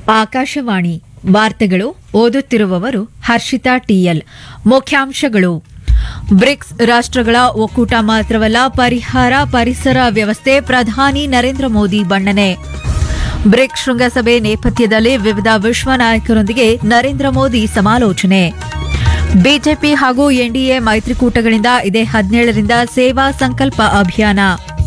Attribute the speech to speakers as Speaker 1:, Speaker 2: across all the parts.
Speaker 1: ಆಕಾಶವಾಣಿ ವಾರ್ತೆಗಳು ಓದುತ್ತಿರುವವರು ಹರ್ಷಿತಾ ಟಿಎಲ್ ಮುಖ್ಯಾಂಶಗಳು ಬ್ರಿಕ್ಸ್ ರಾಷ್ಟ್ರಗಳ ಒಕ್ಕೂಟ ಮಾತ್ರವಲ್ಲ ಪರಿಹಾರ ಪರಿಸರ ವ್ಯವಸ್ಥೆ ಪ್ರಧಾನಿ ನರೇಂದ್ರ ಮೋದಿ ಬಣ್ಣನೆ ಬ್ರಿಕ್ಸ್ ಶೃಂಗಸಭೆ ನೇಪಥ್ಯದಲ್ಲಿ ವಿವಿಧ ವಿಶ್ವ ನಾಯಕರೊಂದಿಗೆ ನರೇಂದ್ರ ಮೋದಿ ಸಮಾಲೋಚನೆ ಬಿಜೆಪಿ ಹಾಗೂ ಎನ್ಡಿಎ ಮೈತ್ರಿಕೂಟಗಳಿಂದ ಇದೇ ಹದಿನೇಳರಿಂದ ಸೇವಾ ಸಂಕಲ್ಪ ಅಭಿಯಾನ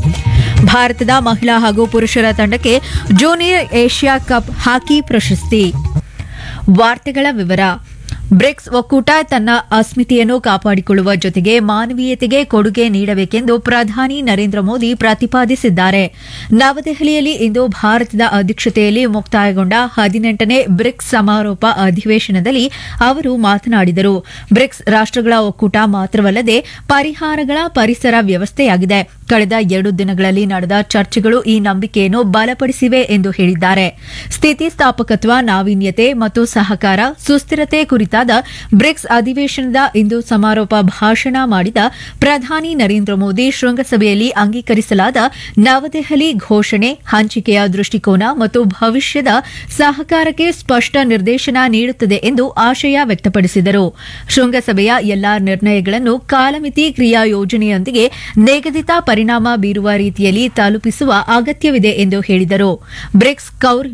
Speaker 1: ಭಾರತದ ಮಹಿಳಾ ಹಾಗೂ ಪುರುಷರ ತಂಡಕ್ಕೆ ಜೂನಿಯರ್ ಏಷ್ಯಾ ಕಪ್ ಹಾಕಿ ಪ್ರಶಸ್ತಿ ವಾರ್ತೆಗಳ ವಿವರ ಬ್ರಿಕ್ಸ್ ಒಕ್ಕೂಟ ತನ್ನ ಅಸ್ಮಿತೆಯನ್ನು ಕಾಪಾಡಿಕೊಳ್ಳುವ ಜೊತೆಗೆ ಮಾನವೀಯತೆಗೆ ಕೊಡುಗೆ ನೀಡಬೇಕೆಂದು ಪ್ರಧಾನಿ ನರೇಂದ್ರ ಮೋದಿ ಪ್ರತಿಪಾದಿಸಿದ್ದಾರೆ ನವದೆಹಲಿಯಲ್ಲಿ ಇಂದು ಭಾರತದ ಅಧ್ಯಕ್ಷತೆಯಲ್ಲಿ ಮುಕ್ತಾಯಗೊಂಡ ಹದಿನೆಂಟನೇ ಬ್ರಿಕ್ಸ್ ಸಮಾರೋಪ ಅಧಿವೇಶನದಲ್ಲಿ ಅವರು ಮಾತನಾಡಿದರು ಬ್ರಿಕ್ಸ್ ರಾಷ್ಟ್ರಗಳ ಒಕ್ಕೂಟ ಮಾತ್ರವಲ್ಲದೆ ಪರಿಹಾರಗಳ ಪರಿಸರ ವ್ಯವಸ್ಥೆಯಾಗಿದೆ ಕಳೆದ ಎರಡು ದಿನಗಳಲ್ಲಿ ನಡೆದ ಚರ್ಚೆಗಳು ಈ ನಂಬಿಕೆಯನ್ನು ಬಲಪಡಿಸಿವೆ ಎಂದು ಹೇಳಿದ್ದಾರೆ ಸ್ಥಿತಿಸ್ಥಾಪಕತ್ವ ನಾವೀನ್ಯತೆ ಮತ್ತು ಸಹಕಾರ ಸುಸ್ಥಿರತೆ ಕುರಿತಾದ ಬ್ರಿಕ್ಸ್ ಅಧಿವೇಶನದ ಇಂದು ಸಮಾರೋಪ ಭಾಷಣ ಮಾಡಿದ ಪ್ರಧಾನಿ ನರೇಂದ್ರ ಮೋದಿ ಶೃಂಗಸಭೆಯಲ್ಲಿ ಅಂಗೀಕರಿಸಲಾದ ನವದೆಹಲಿ ಘೋಷಣೆ ಹಂಚಿಕೆಯ ದೃಷ್ಟಿಕೋನ ಮತ್ತು ಭವಿಷ್ಯದ ಸಹಕಾರಕ್ಕೆ ಸ್ಪಷ್ಟ ನಿರ್ದೇಶನ ನೀಡುತ್ತದೆ ಎಂದು ಆಶಯ ವ್ಯಕ್ತಪಡಿಸಿದರು ಶೃಂಗಸಭೆಯ ಎಲ್ಲಾ ನಿರ್ಣಯಗಳನ್ನು ಕಾಲಮಿತಿ ಕ್ರಿಯಾ ಯೋಜನೆಯೊಂದಿಗೆ ನಿಗದಿತ ಪರಿಣಾಮ ಬೀರುವ ರೀತಿಯಲ್ಲಿ ತಲುಪಿಸುವ ಅಗತ್ಯವಿದೆ ಎಂದು ಹೇಳಿದರು ಬ್ರಿಕ್ಸ್ ಕೌರ್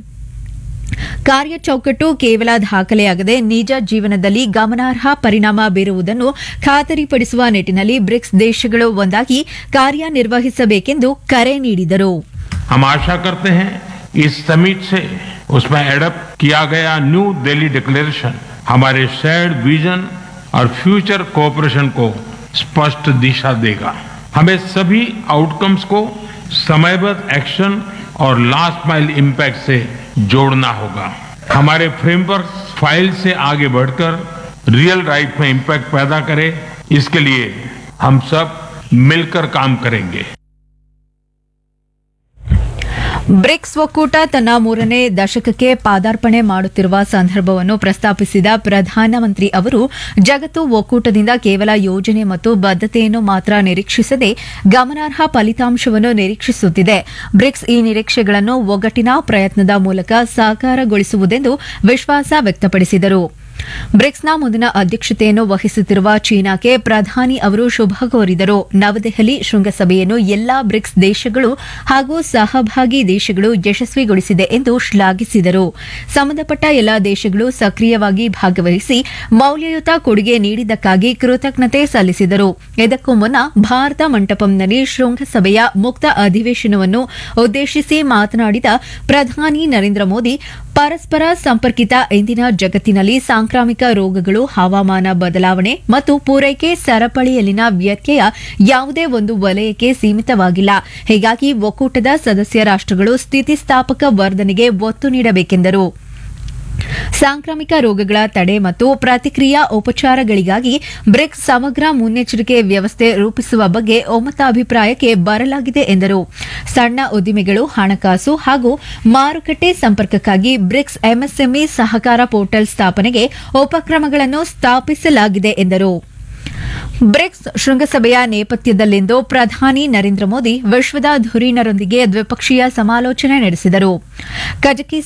Speaker 1: ಕಾರ್ಯಚೌಕಟ್ಟು ಕೇವಲ ದಾಖಲೆಯಾಗದೆ ನಿಜ ಜೀವನದಲ್ಲಿ ಗಮನಾರ್ಹ ಪರಿಣಾಮ ಬೀರುವುದನ್ನು ಖಾತರಿಪಡಿಸುವ ನಿಟ್ಟಿನಲ್ಲಿ ಬ್ರಿಕ್ಸ್ ದೇಶಗಳು ಒಂದಾಗಿ ಕಾರ್ಯನಿರ್ವಹಿಸಬೇಕೆಂದು ಕರೆ ನೀಡಿದರು
Speaker 2: हम आशा करते हैं इस समिट से उसमें एडप्ट किया गया न्यू दिल्ली डिक्लेरेशन हमारे शेयर्ड विजन और फ्यूचर कोऑपरेशन को स्पष्ट दिशा देगा हमें सभी आउटकम्स को समयबद्ध एक्शन और लास्ट माइल इम्पैक्ट से जोड़ना होगा हमारे फ्रेमवर्क फाइल से आगे बढ़कर रियल लाइफ में इम्पैक्ट पैदा करे इसके लिए हम सब मिलकर काम करेंगे
Speaker 1: ಬ್ರಿಕ್ಸ್ ಒಕ್ಕೂಟ ತನ್ನ ಮೂರನೇ ದಶಕಕ್ಕೆ ಪಾದಾರ್ಪಣೆ ಮಾಡುತ್ತಿರುವ ಸಂದರ್ಭವನ್ನು ಪ್ರಸ್ತಾಪಿಸಿದ ಪ್ರಧಾನಮಂತ್ರಿ ಅವರು ಜಗತ್ತು ಒಕ್ಕೂಟದಿಂದ ಕೇವಲ ಯೋಜನೆ ಮತ್ತು ಬದ್ಧತೆಯನ್ನು ಮಾತ್ರ ನಿರೀಕ್ಷಿಸದೆ ಗಮನಾರ್ಹ ಫಲಿತಾಂಶವನ್ನು ನಿರೀಕ್ಷಿಸುತ್ತಿದೆ ಬ್ರಿಕ್ಸ್ ಈ ನಿರೀಕ್ಷೆಗಳನ್ನು ಒಗ್ಗಟ್ಟಿನ ಪ್ರಯತ್ನದ ಮೂಲಕ ಸಾಕಾರಗೊಳಿಸುವುದೆಂದು ವಿಶ್ವಾಸ ವ್ಯಕ್ತಪಡಿಸಿದರು ಬ್ರಿಕ್ಸ್ನ ಮುಂದಿನ ಅಧ್ಯಕ್ಷತೆಯನ್ನು ವಹಿಸುತ್ತಿರುವ ಚೀನಾಕ್ಕೆ ಪ್ರಧಾನಿ ಅವರು ಶುಭ ಕೋರಿದರು ನವದೆಹಲಿ ಶೃಂಗಸಭೆಯನ್ನು ಎಲ್ಲಾ ಬ್ರಿಕ್ಸ್ ದೇಶಗಳು ಹಾಗೂ ಸಹಭಾಗಿ ದೇಶಗಳು ಯಶಸ್ವಿಗೊಳಿಸಿದೆ ಎಂದು ಶ್ಲಾಘಿಸಿದರು ಸಂಬಂಧಪಟ್ಟ ಎಲ್ಲಾ ದೇಶಗಳು ಸಕ್ರಿಯವಾಗಿ ಭಾಗವಹಿಸಿ ಮೌಲ್ಯಯುತ ಕೊಡುಗೆ ನೀಡಿದ್ದಕ್ಕಾಗಿ ಕೃತಜ್ಞತೆ ಸಲ್ಲಿಸಿದರು ಇದಕ್ಕೂ ಮುನ್ನ ಭಾರತ ಮಂಟಪಂನಲ್ಲಿ ಶೃಂಗಸಭೆಯ ಮುಕ್ತ ಅಧಿವೇಶನವನ್ನು ಉದ್ದೇಶಿಸಿ ಮಾತನಾಡಿದ ಪ್ರಧಾನಿ ನರೇಂದ್ರ ಮೋದಿ ಪರಸ್ಪರ ಸಂಪರ್ಕಿತ ಇಂದಿನ ಜಗತ್ತಿನಲ್ಲಿ ಸಾಂಕ್ರಾಮಿಕ ರೋಗಗಳು ಹವಾಮಾನ ಬದಲಾವಣೆ ಮತ್ತು ಪೂರೈಕೆ ಸರಪಳಿಯಲ್ಲಿನ ವ್ಯತ್ಯಯ ಯಾವುದೇ ಒಂದು ವಲಯಕ್ಕೆ ಸೀಮಿತವಾಗಿಲ್ಲ ಹೀಗಾಗಿ ಒಕ್ಕೂಟದ ಸದಸ್ಯ ರಾಷ್ಟ್ರಗಳು ಸ್ಥಿತಿಸ್ಥಾಪಕ ವರ್ಧನೆಗೆ ಒತ್ತು ನೀಡಬೇಕೆಂದರು ಸಾಂಕ್ರಾಮಿಕ ರೋಗಗಳ ತಡೆ ಮತ್ತು ಪ್ರತಿಕ್ರಿಯಾ ಉಪಚಾರಗಳಿಗಾಗಿ ಬ್ರಿಕ್ಸ್ ಸಮಗ್ರ ಮುನ್ನೆಚ್ಚರಿಕೆ ವ್ಯವಸ್ಥೆ ರೂಪಿಸುವ ಬಗ್ಗೆ ಒಮ್ಮತ ಅಭಿಪ್ರಾಯಕ್ಕೆ ಬರಲಾಗಿದೆ ಎಂದರು ಸಣ್ಣ ಉದ್ದಿಮೆಗಳು ಹಣಕಾಸು ಹಾಗೂ ಮಾರುಕಟ್ಟೆ ಸಂಪರ್ಕಕ್ಕಾಗಿ ಬ್ರಿಕ್ಸ್ ಎಂಎಸ್ಎಂಇ ಸಹಕಾರ ಪೋರ್ಟಲ್ ಸ್ಥಾಪನೆಗೆ ಉಪಕ್ರಮಗಳನ್ನು ಸ್ಥಾಪಿಸಲಾಗಿದೆ ಎಂದರು ಬ್ರಿಕ್ಸ್ ಶೃಂಗಸಭೆಯ ನೇಪಥ್ಯದಲ್ಲಿಂದು ಪ್ರಧಾನಿ ನರೇಂದ್ರ ಮೋದಿ ವಿಶ್ವದ ಧುರೀಣರೊಂದಿಗೆ ದ್ವಿಪಕ್ಷೀಯ ಸಮಾಲೋಚನೆ ನಡೆಸಿದರು ಕಜಕಿಸ್ತಾನ್